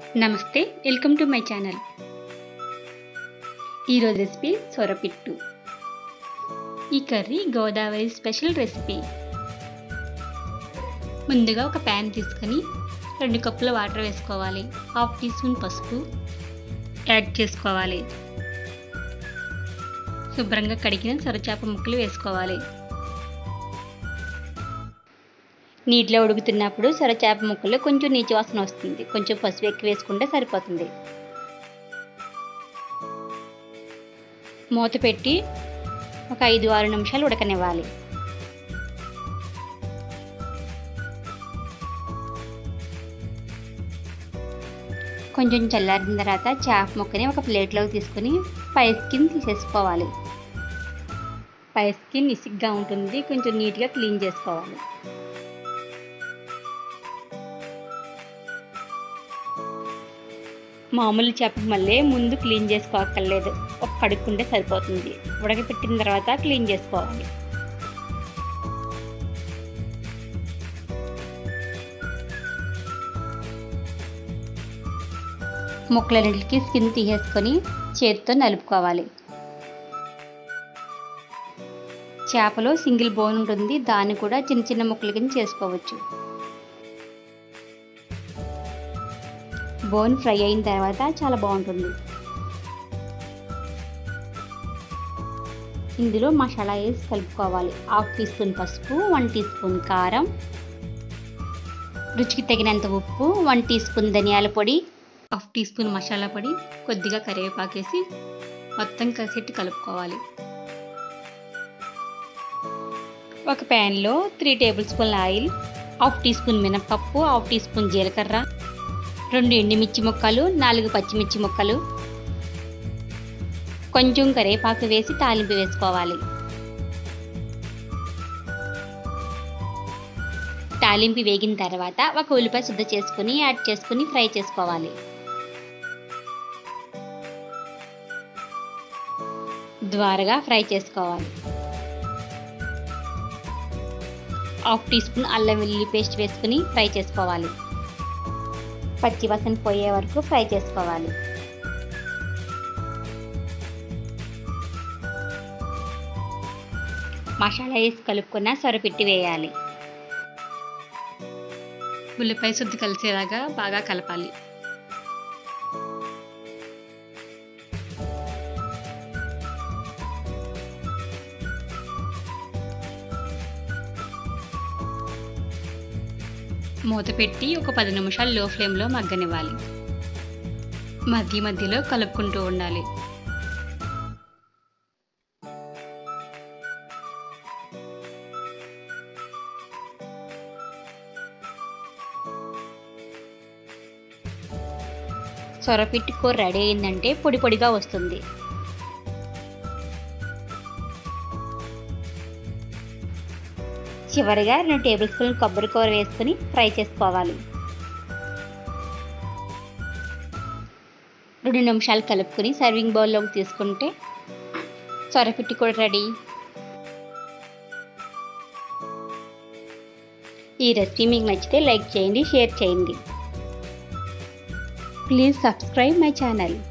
నమస్తే welcome to my channel ఈరోజు recipe సొరపిట్టు ఈ కర్రీ గోదావరి స్పెషల్ రెసిపీ ముందుగా ఒక ప్యాన్ తీసుకొని రెండు కప్పుల వాటర్ వేసుకోవాలి హాఫ్ టీ స్పూన్ పసుపు యాడ్ చేసుకోవాలి శుభ్రంగా కడిగిన సొరచేప ముక్కలు వేసుకోవాలి నీటిలో ఉడుకుతున్నప్పుడు సొరచేప ముక్కలు కొంచెం నీచు వాసన వస్తుంది కొంచెం పసుపు ఎక్కువ వేసుకుంటే సరిపోతుంది మూత పెట్టి ఒక ఐదు ఆరు నిమిషాలు ఉడకనివ్వాలి కొంచెం చల్లారిన తర్వాత చేప ముక్కని ఒక ప్లేట్లోకి తీసుకొని పై స్కిన్ తీసేసుకోవాలి పై స్కిన్ ఇసిగ్గా ఉంటుంది కొంచెం నీట్గా క్లీన్ చేసుకోవాలి మామూలు చేప మళ్ళీ ముందు క్లీన్ చేసుకోక్కర్లేదు ఒక కడుక్కుంటే సరిపోతుంది ఉడకపెట్టిన తర్వాత క్లీన్ చేసుకోవాలి ముక్కలన్నిటికి స్కిన్ తీసేసుకొని చేతితో నలుపుకోవాలి చేపలో సింగిల్ బోన్ ఉంటుంది దాన్ని కూడా చిన్న చిన్న ముక్కల కింద చేసుకోవచ్చు బోన్ ఫ్రై అయిన తర్వాత చాలా బాగుంటుంది ఇందులో మసాలా వేసి కలుపుకోవాలి హాఫ్ టీ స్పూన్ పసుపు వన్ టీ స్పూన్ కారం రుచికి తగినంత ఉప్పు వన్ టీ స్పూన్ ధనియాల పొడి హాఫ్ టీ స్పూన్ మసాలా పొడి కొద్దిగా కరివేపాకేసి మొత్తం కలిసి కలుపుకోవాలి ఒక ప్యాన్లో త్రీ టేబుల్ స్పూన్ల ఆయిల్ హాఫ్ టీ స్పూన్ మినపప్పు హాఫ్ టీ స్పూన్ జీలకర్ర రెండు ఎండుమిర్చి ముక్కలు నాలుగు పచ్చిమిర్చి ముక్కలు కొంచెం కరివేపాకు వేసి తాలింపు వేసుకోవాలి తాలింపు వేగిన తర్వాత ఒక ఉల్లిపాయ శుద్ధ చేసుకుని యాడ్ చేసుకుని ఫ్రై చేసుకోవాలి ద్వారగా ఫ్రై చేసుకోవాలి హాఫ్ టీ స్పూన్ అల్లం వెల్లుల్లి పేస్ట్ వేసుకుని ఫ్రై చేసుకోవాలి పచ్చివాసన పోయే వరకు ఫ్రై చేసుకోవాలి మసాలా వేసి కలుపుకున్న సొరపిట్టి వేయాలి ఉల్లిపాయ శుద్ధి కలిసేలాగా బాగా కలపాలి మూత పెట్టి ఒక పది నిమిషాలు లో ఫ్లేమ్లో మగ్గనివ్వాలి మధ్య మధ్యలో కలుపుకుంటూ ఉండాలి సొరపిట్టి కూర రెడీ అయిందంటే పొడి పొడిగా వస్తుంది చివరిగా రెండు టేబుల్ స్పూన్ కొబ్బరి కూర వేసుకుని ఫ్రై చేసుకోవాలి రెండు నిమిషాలు కలుపుకొని సర్వింగ్ బౌల్లోకి తీసుకుంటే సొరపిట్టి కూడా రెడీ ఈ రెసిపీ మీకు నచ్చితే లైక్ చేయండి షేర్ చేయండి ప్లీజ్ సబ్స్క్రైబ్ మై ఛానల్